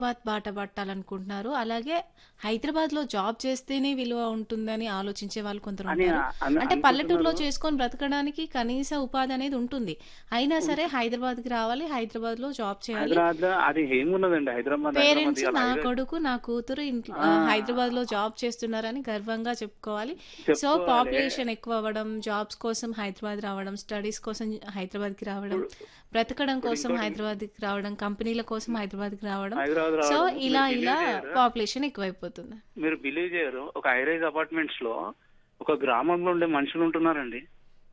హైదరాబాద్ బాట పట్టాలనుకుంటున్నారు. అలాగే హైదరాబాద్‌లో జాబ్ చేస్తేనే విలువ ఉంటుందని ఆలోచించే వాళ్ళు అని కొందరుంటారు. అన్ అంటే పల్లెటూరులో అనుకుంటున్నారు. చేసుకొని బ్రతకడానికి కనీస ఉపాధి అనేది ఉంటుంది. అయినా సరే హైదరాబాద్‌కి రావాలి. హైదరాబాద్‌లో జాబ్ చేయాలి. హైదరాబాద్‌లో అది ఏమున్నదండి హైదరాబాద్ పేరెంట్స్ హైదరాబాద్ నా ఇవాళ హైదరా కొడుకు, నా కూతురు ఇంట్లో ఆ! ఆహ్, హైదరాబాద్‌లో జాబ్ చేస్తున్నారని గర్వంగా చెప్పుకోవాలి. సో, చెప్పుకోవాలి. పాపులేషన్ ఎక్కువ అవ్వడం, జాబ్స్ కోసం హైదరాబాద్ రావడం, స్టడీస్ కోసం హైదరాబాద్‌కి రావడం, ఇప్పుడు బ్రతకడం ఇప్పుడు కోసం ఇంకోటి హైదరాబాద్‌కి రావడం, కంపెనీల కోసం హైదరాబాద్‌కి రావడం. హైదరాబాద్ సో, రావడం మీరు ఇలా బిలీవ్ ఇలా చేయరు. పాపులేషన్ ఎక్కువైపోతుంది. మీరు బిలీవ్ చేయరు. ఒక హైరైజ్ అపార్ట్మెంట్స్‌లో ఒక గ్రామంలో ఉండే మనుషులు ఉంటున్నారండి.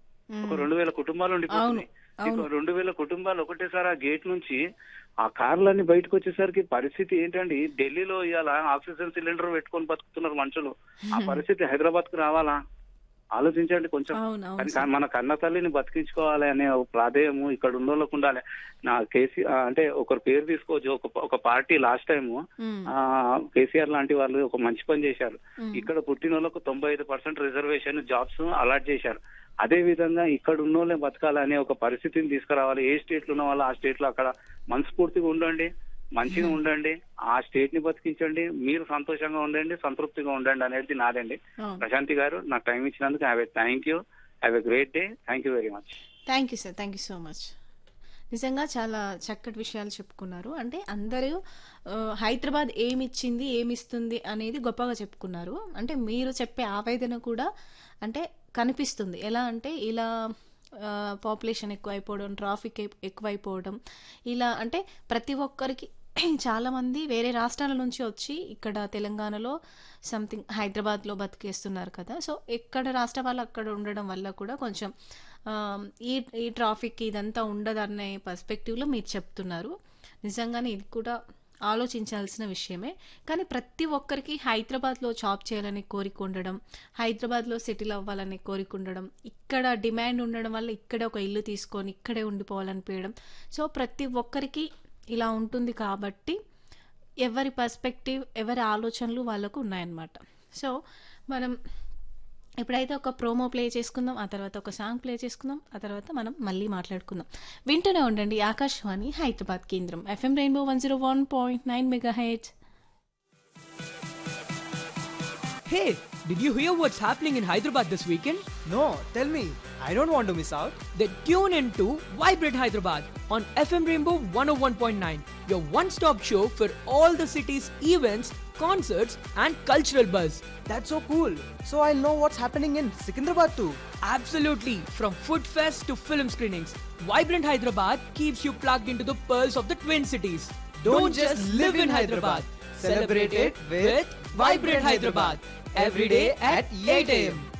ఒక హ్మ్. 2000 కుటుంబాలు అవును. ఉండిపోతున్నాయి. అవును. ఇక 2000 కుటుంబాలు ఒకటేసారి ఆ గేట్ నుంచి ఆ కార్లన్నీ బయటకు వచ్చేసరికి పరిస్థితి ఏంటండి? ఢిల్లీలో ఇవాళ ఆక్సిజన్ సిలిండర్ పెట్టుకొని బతుకుతున్నారు మనుషులు. ఆ పరిస్థితి హైదరాబాద్‌కు రావాలా? ఆలోచించండి కొంచెం. అవును. అవును కానీ సార్. మన కన్న తల్లిని బతికించుకోవాలి అనే ఒక ప్రాధేయము ఇక్కడ ఉన్నోళ్ళకు ఉండాలి. నా కేసీ ఆహ్, అంటే ఒకరి పేరు తీసుకోవచ్చు. ఒక ఒక పార్టీ లాస్ట్ టైము హ్మ్. ఆహ్, కేసీఆర్ లాంటి వాళ్ళు ఒక మంచి పని చేశారు. హ్మ్. ఇక్కడ పుట్టినోళ్ళకు 95% రిజర్వేషన్ జాబ్స్ అలాట్ చేశారు. అదే విధంగా ఇక్కడ ఉన్నోళ్ళే బతకాలనే ఒక పరిస్థితిని తీసుకురావాలి. ఏ స్టేట్‌లో ఉన్న వాళ్ళు ఆ స్టేట్‌లో అక్కడ మనస్ఫూర్తిగా ఉండండి. మంచిగా ఉండండి. ఆ స్టేట్‌ని బతికించండి. మీరు సంతోషంగా ఉండండి. సంతృప్తిగా ఉండండి అనేది నాదండి. అవును. ప్రశాంతి గారు నాకు టైం ఇచ్చినందుకు have a thank you. Have a great day. Thank you very much. Thank you sir. Thank you so much. నిజంగా చాలా చక్కటి విషయాలు చెప్పుకున్నారు. అంటే అందరూ ఆహ్, హైదరాబాద్ ఏమిచ్చింది, ఏమిస్తుంది అనేది గొప్పగా చెప్పుకున్నారు. అంటే మీరు చెప్పే ఆవేదన కూడా అంటే కనిపిస్తుంది. ఎలా అంటే ఇలా ఆహ్, పాపులేషన్ ఎక్కువైపోవడం, ట్రాఫిక్ ఎక్ ఎక్కువైపోవడం, ఇలా అంటే ప్రతి ఒక్కరికి చాలామంది వేరే రాష్ట్రాల నుంచి వచ్చి ఇక్కడ తెలంగాణలో సంథింగ్ హైదరాబాద్‌లో బతికేస్తున్నారు కదా! సో, ఎక్కడ రాష్ట్ర వాళ్ళు అక్కడ ఉండడం వల్ల కూడా కొంచెం ఆహ్, ఈ ఈ ట్రాఫిక్ ఇదంతా ఉండదనే పర్స్పెక్టివ్‌లో మీరు చెప్తున్నారు. నిజంగానే ఇది కూడా ఆలోచించాల్సిన విషయమే. కానీ ప్రతి ఒక్కరికి హైదరాబాద్‌లో జాబ్ చేయాలనే కోరిక ఉండడం, హైదరాబాద్‌లో సెటిల్ అవ్వాలనే కోరిక ఉండడం, ఇక్కడ డిమాండ్ ఉండడం వల్ల ఇక్కడే ఒక ఇల్లు తీసుకొని ఇక్కడే ఉండిపోవాలనిపియడం. సో, ప్రతి ఒక్కరికి ఇలా ఉంటుంది కాబట్టి ఎవరి పర్స్పెక్టివ్, ఎవరి ఆలోచనలు వాళ్ళకు ఉన్నాయన్నమాట. సో, మనం ఇప్పుడైతే ఒక ప్రోమో ప్లే చేసుకుందాం. ఆ తర్వాత ఒక సాంగ్ ప్లే చేసుకుందాం. ఆ తర్వాత మనం మళ్ళీ మాట్లాడుకుందాం. వింటూనే ఉండండి ఆకాశవాణి హైదరాబాద్ కేంద్రం. FM rainbow 101.9 megahertz. Hey, did you hear what's happening in Hyderabad this weekend? No, tell me. I don't want to miss out. Then tune in to Vibrate Hyderabad on FM Rainbow 101.9, your one stop show for all the city's events, concerts, and cultural buzz. That's so cool. So I'll know what's happening in Secunderabad too. Absolutely, from food fest to film screenings, Vibrant Hyderabad keeps you plugged into the pearls of the Twin Cities. Don't just live in Hyderabad. Celebrate it with Vibrant Hyderabad. Every day at 8 a.m.